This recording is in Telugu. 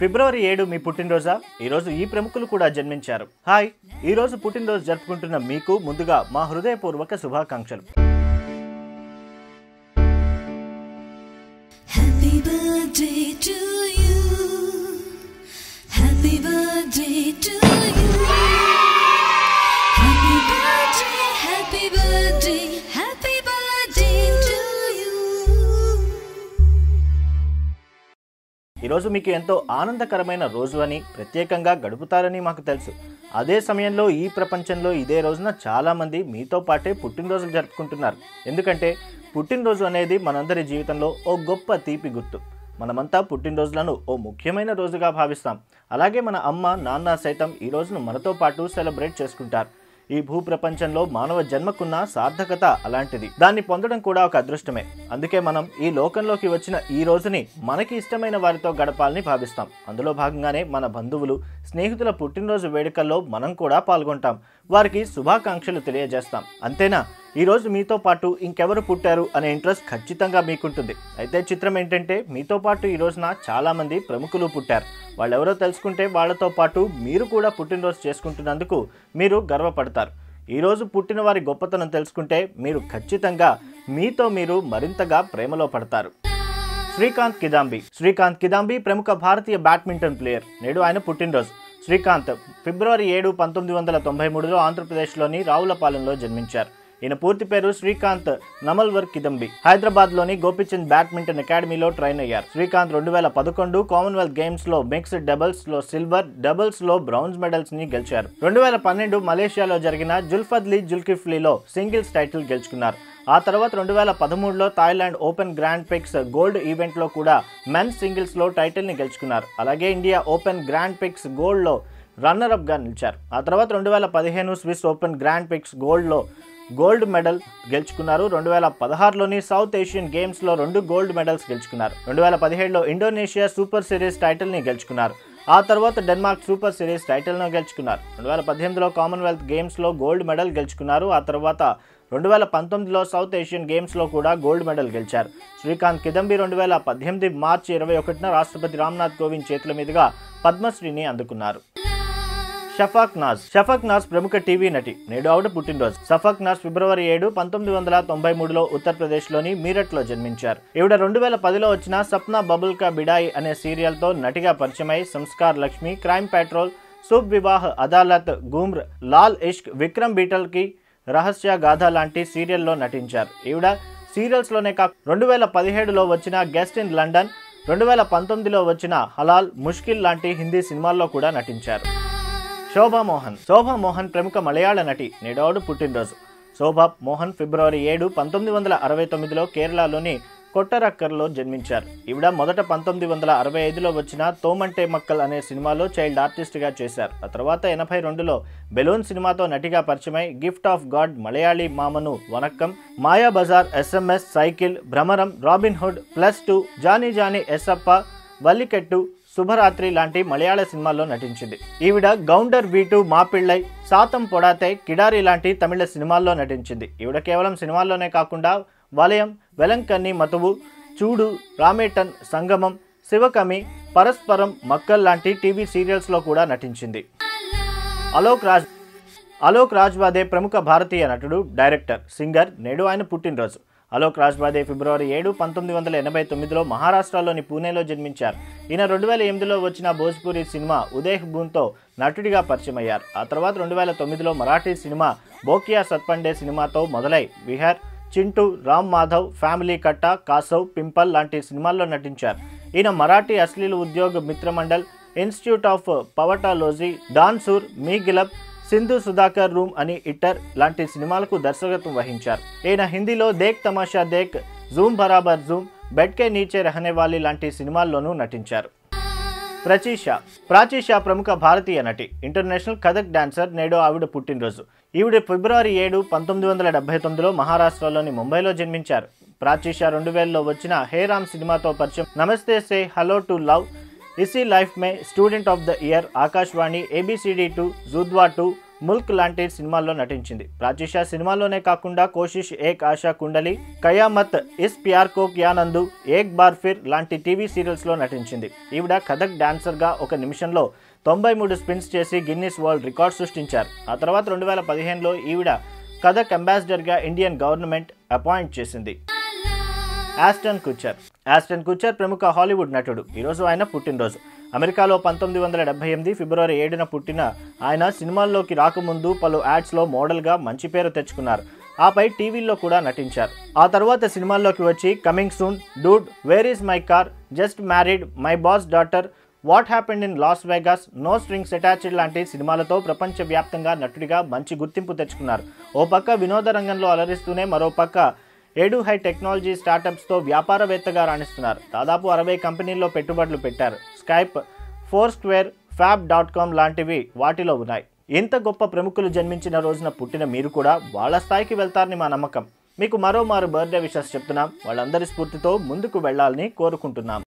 ఫిబ్రవరి ఏడు మీ పుట్టినరోజా ఈరోజు ఈ ప్రముఖులు కూడా జన్మించారు హాయ్ ఈ రోజు పుట్టినరోజు జరుపుకుంటున్న మీకు ముందుగా మా హృదయపూర్వక శుభాకాంక్షలు Happy birthday to you. Happy birthday to you. Happy birthday, happy birthday, happy birthday to you. ఈరోజు మీకు ఎంతో ఆనందకరమైన రోజు అని ప్రత్యేకంగా గడుపుతారని మాకు తెలుసు అదే సమయంలో ఈ ప్రపంచంలో ఇదే రోజున చాలామంది మీతో పాటే పుట్టినరోజులు జరుపుకుంటున్నారు ఎందుకంటే పుట్టినరోజు అనేది మనందరి జీవితంలో ఓ గొప్ప తీపి గుర్తు మనమంతా పుట్టినరోజులను ఓ ముఖ్యమైన రోజుగా భావిస్తాం అలాగే మన అమ్మ నాన్న సైతం ఈ రోజును మనతో పాటు సెలబ్రేట్ చేసుకుంటారు ఈ భూప్రపంచంలో మానవ జన్మకున్న సార్థకత అలాంటిది దాన్ని పొందడం కూడా ఒక అదృష్టమే అందుకే మనం ఈ లోకంలోకి వచ్చిన ఈ రోజుని మనకి ఇష్టమైన వారితో గడపాలని భావిస్తాం అందులో భాగంగానే మన బంధువులు స్నేహితుల పుట్టినరోజు వేడుకల్లో మనం కూడా పాల్గొంటాం వారికి శుభాకాంక్షలు తెలియజేస్తాం అంతేనా ఈ రోజు మీతో పాటు ఇంకెవరు పుట్టారు అనే ఇంట్రెస్ట్ ఖచ్చితంగా మీకుంటుంది అయితే చిత్రం ఏంటంటే మీతో పాటు ఈ రోజున చాలామంది ప్రముఖులు పుట్టారు వాళ్ళెవరో తెలుసుకుంటే వాళ్ళతో పాటు మీరు కూడా పుట్టినరోజు చేసుకుంటున్నందుకు మీరు గర్వపడతారు ఈరోజు పుట్టిన వారి గొప్పతనం తెలుసుకుంటే మీరు ఖచ్చితంగా మీతో మీరు మరింతగా ప్రేమలో పడతారు శ్రీకాంత్ కిదాంబి శ్రీకాంత్ కిదాంబి ప్రముఖ భారతీయ బ్యాడ్మింటన్ ప్లేయర్ నేడు ఆయన పుట్టినరోజు శ్రీకాంత్ ఫిబ్రవరి ఏడు పంతొమ్మిది వందల తొంభై మూడులో ఆంధ్రప్రదేశ్లోని రావులపాలెంలో జన్మించారు ఈయన పూర్తి పేరు శ్రీకాంత్ నమల్వర్ కిదంబి హైదరాబాద్ లోని గోపిచంద్ బ్యాడ్మింటన్ అకాడమీలో ట్రైన్ అయ్యారు శ్రీకాంత్ రెండు వేల పదకొండు కామన్వెల్త్ గేమ్స్ లో మిక్స్డ్ డబుల్స్ లో సిల్వర్ డబుల్స్ లో బ్రౌన్స్ మెడల్స్ ని గెలిచారు రెండు వేల పన్నెండు మలేషియాలో జరిగిన జుల్ఫద్లీ జుల్కిఫ్లీలో సింగిల్స్ టైటిల్ గెలుచుకున్నారు ఆ తర్వాత రెండు వేల పదమూడులో Thailand Open Grand Prix gold ఈవెంట్లో కూడా మెన్స్ సింగిల్స్లో టైటిల్ని గెలుచుకున్నారు అలాగే ఇండియా ఓపెన్ గ్రాండ్ పిక్స్ గోల్డ్లో రన్నర్ అప్గా నిలిచారు ఆ తర్వాత రెండు వేల పదిహేను స్విస్ ఓపెన్ గ్రాండ్ పిక్స్ గోల్డ్లో గోల్డ్ మెడల్ గెలుచుకున్నారు రెండు వేల పదహారులోని సౌత్ ఏషియన్ గేమ్స్లో రెండు గోల్డ్ మెడల్స్ గెలుచుకున్నారు రెండు వేల పదిహేడులో ఇండోనేషియా సూపర్ సిరీస్ టైటిల్ని గెలుచుకున్నారు ఆ తర్వాత డెన్మార్క్ సూపర్ సిరీస్ టైటిల్ను గెలుచుకున్నారు రెండు వేల పద్దెనిమిదిలో కామన్వెల్త్ గేమ్స్లో గోల్డ్ మెడల్ గెలుచుకున్నారు ఆ తర్వాత రెండు వేల పంతొమ్మిదిలో సౌత్ ఏషియన్ గేమ్స్లో కూడా గోల్డ్ మెడల్ గెలిచారు శ్రీకాంత్ కిదంబి రెండు వేల పద్దెనిమిది మార్చి ఇరవై ఒకటిన రాష్ట్రపతి రామ్నాథ్ కోవింద్ చేతుల మీదుగా పద్మశ్రీని అందుకున్నారు షఫాక్ నాజ్ షఫాక్ నాజ్ ప్రముఖ టీవీ నటి నేడు ఆవిడ పుట్టినరోజు షఫాక్ నాజ్ ఫిబ్రవరి ఏడు పంతొమ్మిది వందల తొంభై మూడులో ఉత్తరప్రదేశ్లోని మీరట్లో జన్మించారు ఈవిడ రెండు వేల పదిలో వచ్చిన సప్నా బబుల్ కా బిడాయి అనే సీరియల్తో నటిగా పరిచయమై సంస్కార్ లక్ష్మి క్రైమ్ పెట్రోల్ శుభ్ వివాహ్ అదాలత్ గుమ్ర్ లాల్ ఇష్క్ విక్రమ్ బీటల్ కి రహస్య గాథ లాంటి సీరియల్లో నటించారు ఈవిడ సీరియల్స్లోనే కాక రెండు వేల పదిహేడులో వచ్చిన గెస్ట్ ఇన్ లండన్ రెండు వేల పంతొమ్మిదిలో వచ్చిన హలాల్ ముష్కిల్ లాంటి హిందీ సినిమాల్లో కూడా నటించారు శోభా మోహన్ శోభా మోహన్ ప్రముఖ మలయాళ నటి నేడోడు పుట్టినరోజు శోభా మోహన్ ఫిబ్రవరి ఏడు పంతొమ్మిది వందల అరవై తొమ్మిదిలో కేరళలోని కొట్టరక్కర్లో జన్మించారు ఈవిడ మొదట పంతొమ్మిది వందల అరవై ఐదులో వచ్చిన తోమంటే మక్కల్ అనే సినిమాలో చైల్డ్ ఆర్టిస్ట్గా చేశారు ఆ తర్వాత ఎనభై రెండులో బెలూన్ సినిమాతో నటిగా పరిచయమై gift of God Malayali Mamanu Vanakkam Maya Bazar SMS cycle Bhramaram Robin Hood plus two Johnny Johnny ఎస్సప్ప వల్లికెట్టు శుభరాత్రి లాంటి మలయాళ సినిమాల్లో నటించింది ఈవిడ గౌండర్ వీటు మాపిళ్ళై సాతం పొడాతే కిడారి లాంటి తమిళ సినిమాల్లో నటించింది ఈవిడ కేవలం సినిమాల్లోనే కాకుండా వలయం వెలంకన్ని మతువు చూడు రామేటన్ సంగమం శివకమి పరస్పరం మక్కల్ లాంటి టీవీ సీరియల్స్లో కూడా నటించింది అలోక్ రాజ్ అలోక్ రాజ్వాదే ప్రముఖ భారతీయ నటుడు డైరెక్టర్ సింగర్ నేడు ఆయన పుట్టినరోజు అలోక్ రాజ్వాదే ఫిబ్రవరి ఏడు పంతొమ్మిది వందల ఎనభై తొమ్మిదిలో మహారాష్ట్రలోని పూణేలో జన్మించారు ఈయన రెండు వేల ఎనిమిదిలో వచ్చిన భోజ్పూరి సినిమా ఉదయ్ బూన్తో నటుడిగా పరిచయమయ్యారు ఆ తర్వాత రెండు వేల తొమ్మిదిలో మరాఠీ సినిమా బోకియా సత్పండే సినిమాతో మొదలై విహార్ చింటూ రామ్ మాధవ్ ఫ్యామిలీ కట్ట కాసవ్ పింపల్ లాంటి సినిమాల్లో నటించారు ఈయన మరాఠీ అశ్లీల ఉద్యోగ్ మిత్రమండల్ ఇన్స్టిట్యూట్ ఆఫ్ పవటాలజీ డాన్సూర్ మీ గిలబ్ సింధు సుధాకర్ రూమ్ అని ఇటర్ లాంటి సినిమాలకు దర్శకత్వం వహించారు ఈయన హిందీలో దేక్ తమాషా దేక్ జూమ్ బరాబర్ జూమ్ బెడ్కే నీచే రహనే వాలి లాంటి సినిమాల్లోనూ నటించారు ప్రచీష ప్రాచీష ప్రముఖ భారతీయ నటి ఇంటర్నేషనల్ కథక్ డాన్సర్ నేడు ఆవిడ పుట్టినరోజు ఈవిడ ఫిబ్రవరి ఏడు పంతొమ్మిది వందల డెబ్బై తొమ్మిదిలో మహారాష్ట్రలోని ముంబైలో జన్మించారు ప్రాచీష రెండు వేలలో వచ్చిన హే రామ్ సినిమాతో పరిచయం నమస్తే say hello to love Isi life Mein student of the year Akashvani ABCD two Judwaa two Mulk లాంటి సినిమాల్లో నటించింది ప్రాచిషా సినిమాలోనే కాకుండా కోషిష్ ఏక్ ఆశా కుండలి కయామత్ ఇస్ ప్యార్ కో క్యానందు ఏక్ బార్ ఫిర్ లాంటి టీవీ సీరియల్స్లో నటించింది ఈవిడ కథక్ డాన్సర్గా ఒక నిమిషంలో తొంభై మూడు స్పిన్స్ చేసి గిన్నిస్ వరల్డ్ రికార్డ్ సృష్టించారు ఆ తర్వాత రెండు వేల పదిహేనులో ఈవిడ కథక్ అంబాసిడర్గా ఇండియన్ గవర్నమెంట్ అపాయింట్ చేసింది ఆస్టన్ కుచర్ ఆస్టన్ కుచర్ ప్రముఖ హాలీవుడ్ నటుడు ఈరోజు ఆయన పుట్టినరోజు అమెరికాలో పంతొమ్మిది వందల డెబ్బై ఎనిమిది ఫిబ్రవరి ఏడున పుట్టిన ఆయన సినిమాల్లోకి రాకముందు పలు యాడ్స్లో మోడల్గా మంచి పేరు తెచ్చుకున్నారు ఆపై టీవీల్లో కూడా నటించారు ఆ తర్వాత సినిమాల్లోకి వచ్చి coming soon dude where is my car just married my boss daughter what happened in Las Vegas no strings attached లాంటి సినిమాలతో ప్రపంచవ్యాప్తంగా నటుడిగా మంచి గుర్తింపు తెచ్చుకున్నారు ఓ పక్క వినోద రంగంలో అలరిస్తూనే మరో పక్క ఏడు హై టెక్నాలజీ స్టార్టప్స్తో వ్యాపారవేత్తగా రాణిస్తున్నారు దాదాపు అరవై కంపెనీల్లో పెట్టుబడులు పెట్టారు Skype Foursquare Fab dot com లాంటివి వాటిలో ఉన్నాయి ఇంత గొప్ప ప్రముఖులు జన్మించిన రోజున పుట్టిన మీరు కూడా వాళ్ళ స్థాయికి వెళ్తారని మా నమ్మకం మీకు మరో మారు బర్త్డే విషెస్ చెప్తున్నాం వాళ్ళందరి స్ఫూర్తితో ముందుకు వెళ్ళాలని కోరుకుంటున్నాం